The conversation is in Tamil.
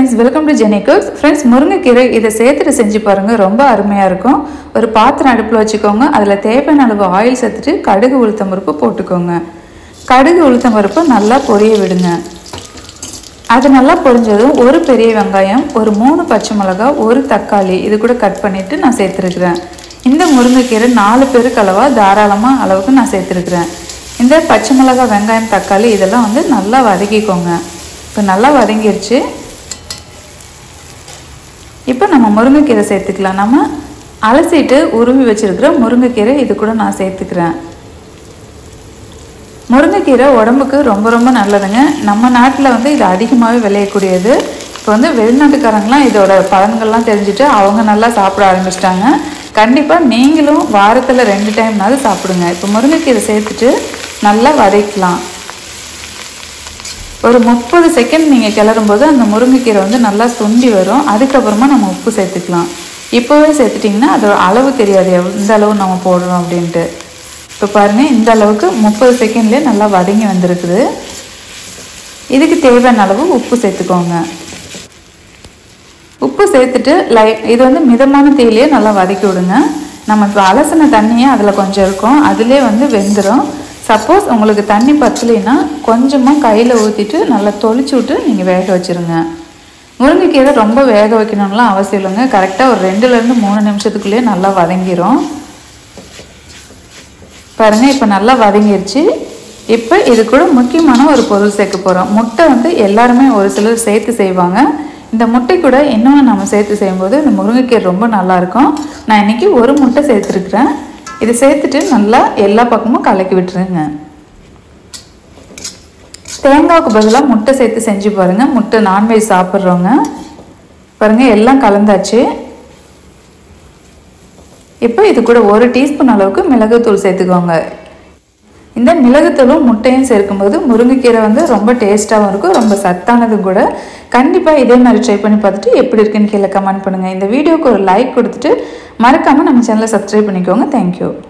friends welcome to Jeni cooks friends முருங்கைக்கீரை இதை சேர்த்துட்டு செஞ்சு பாருங்கள் ரொம்ப அருமையாக இருக்கும் ஒரு பாத்திரம் அடுப்பில் வச்சுக்கோங்க அதில் தேவையான அளவு ஆயில் சேர்த்துட்டு கடுகு உளுத்தம் பருப்பு போட்டுக்கோங்க கடுகு உளுத்தம் பருப்பு நல்லா பொரிய விடுங்க அது நல்லா பொரிஞ்சதும் ஒரு பெரிய வெங்காயம் ஒரு மூணு பச்சை மிளகாய் ஒரு தக்காளி இது கூட கட் பண்ணிவிட்டு நான் சேர்த்துருக்குறேன் இந்த முருங்கைக்கீரை நாலு பேருக்கு அளவாக தாராளமாக அளவுக்கு நான் சேர்த்துருக்குறேன் இந்த பச்சை மிளகாய் வெங்காயம் தக்காளி இதெல்லாம் வந்து நல்லா வதக்கிக்கோங்க இப்போ நல்லா வதங்கிருச்சு இப்போ நம்ம முருங்கைக்கீரை சேர்த்துக்கலாம் நம்ம அலசிட்டு உருவி வச்சிருக்கிற முருங்கைக்கீரை இது கூட நான் சேர்த்துக்கிறேன் முருங்கைக்கீரை உடம்புக்கு ரொம்ப ரொம்ப நல்லதுங்க நம்ம நாட்டில் வந்து இது அதிகமாகவே விளையக்கூடியது இப்போ வந்து வெளிநாட்டுக்காரங்களாம் இதோட பலன்கள்லாம் தெரிஞ்சுட்டு அவங்க நல்லா சாப்பிட ஆரம்பிச்சிட்டாங்க கண்டிப்பாக நீங்களும் வாரத்தில் ரெண்டு டைம்னாவது சாப்பிடுங்க இப்போ முருங்கைக்கீரை சேர்த்துட்டு நல்லா வதக்கலாம் ஒரு முப்பது செகண்ட் நீங்கள் கிளறும்போது அந்த முருங்கைக்கீரை வந்து நல்லா சுண்டி வரும் அதுக்கப்புறமா நம்ம உப்பு சேர்த்துக்கலாம் இப்போவே சேர்த்துட்டிங்கன்னா அதோட அளவு தெரியாது எவ் இந்த அளவு நம்ம போடுறோம் அப்படின்ட்டு இப்போ பாருங்கள் இந்த அளவுக்கு முப்பது செகண்ட்லேயே நல்லா வதங்கி வந்திருக்குது இதுக்கு தேவையான அளவு உப்பு சேர்த்துக்கோங்க உப்பு சேர்த்துட்டு லை இது வந்து மிதமான தீயிலே நல்லா வதக்கி விடுங்க நம்ம இப்போ அலசின தண்ணியே அதில் கொஞ்சம் இருக்கும் அதிலே வந்து வெந்துடும் சப்போஸ் உங்களுக்கு தண்ணி பத்தலைன்னா கொஞ்சமாக கையில் ஊற்றிட்டு நல்லா தொளிச்சு விட்டு நீங்கள் வேக வச்சுருங்க முருங்கைக்கீரை ரொம்ப வேக வைக்கணும்லாம் அவசியம் இல்லைங்க கரெக்டாக ஒரு ரெண்டுலேருந்து மூணு நிமிஷத்துக்குள்ளேயே நல்லா வதங்கிரும் பாருங்கள் இப்போ நல்லா வதங்கிருச்சு இப்போ இது கூட முக்கியமான ஒரு பொருள் சேர்க்க போகிறோம் முட்டை வந்து எல்லாருமே ஒரு சிலர் சேர்த்து செய்வாங்க இந்த முட்டை கூட இன்னொன்று நம்ம சேர்த்து செய்யும்போது இந்த முருங்கைக்கீரை ரொம்ப நல்லாயிருக்கும் நான் இன்றைக்கி ஒரு முட்டை சேர்த்துருக்குறேன் இதை சேர்த்துட்டு நல்லா எல்லா பக்கமும் கலக்கி விட்டுருங்க தேங்காய்க்கு பதிலாக முட்டை சேர்த்து செஞ்சு பாருங்கள் முட்டை நான்வெஜ் சாப்பிட்றவங்க பாருங்கள் எல்லாம் கலந்தாச்சு இப்போ இது கூட ஒரு டீஸ்பூன் அளவுக்கு மிளகுத்தூள் சேர்த்துக்கோங்க இந்த மிளகுத்தூளும் முட்டையும் சேர்க்கும்போது முருங்கைக்கீரை வந்து ரொம்ப டேஸ்ட்டாகவும் இருக்கும் ரொம்ப சத்தானதும் கூட கண்டிப்பாக இதே மாதிரி ட்ரை பண்ணி பார்த்துட்டு எப்படி இருக்குன்னு கீழே கமெண்ட் பண்ணுங்கள் இந்த வீடியோக்கு ஒரு லைக் கொடுத்துட்டு மறக்காமல் நம்ம சேனலை சப்ஸ்கிரைப் பண்ணிக்கோங்க தேங்க்யூ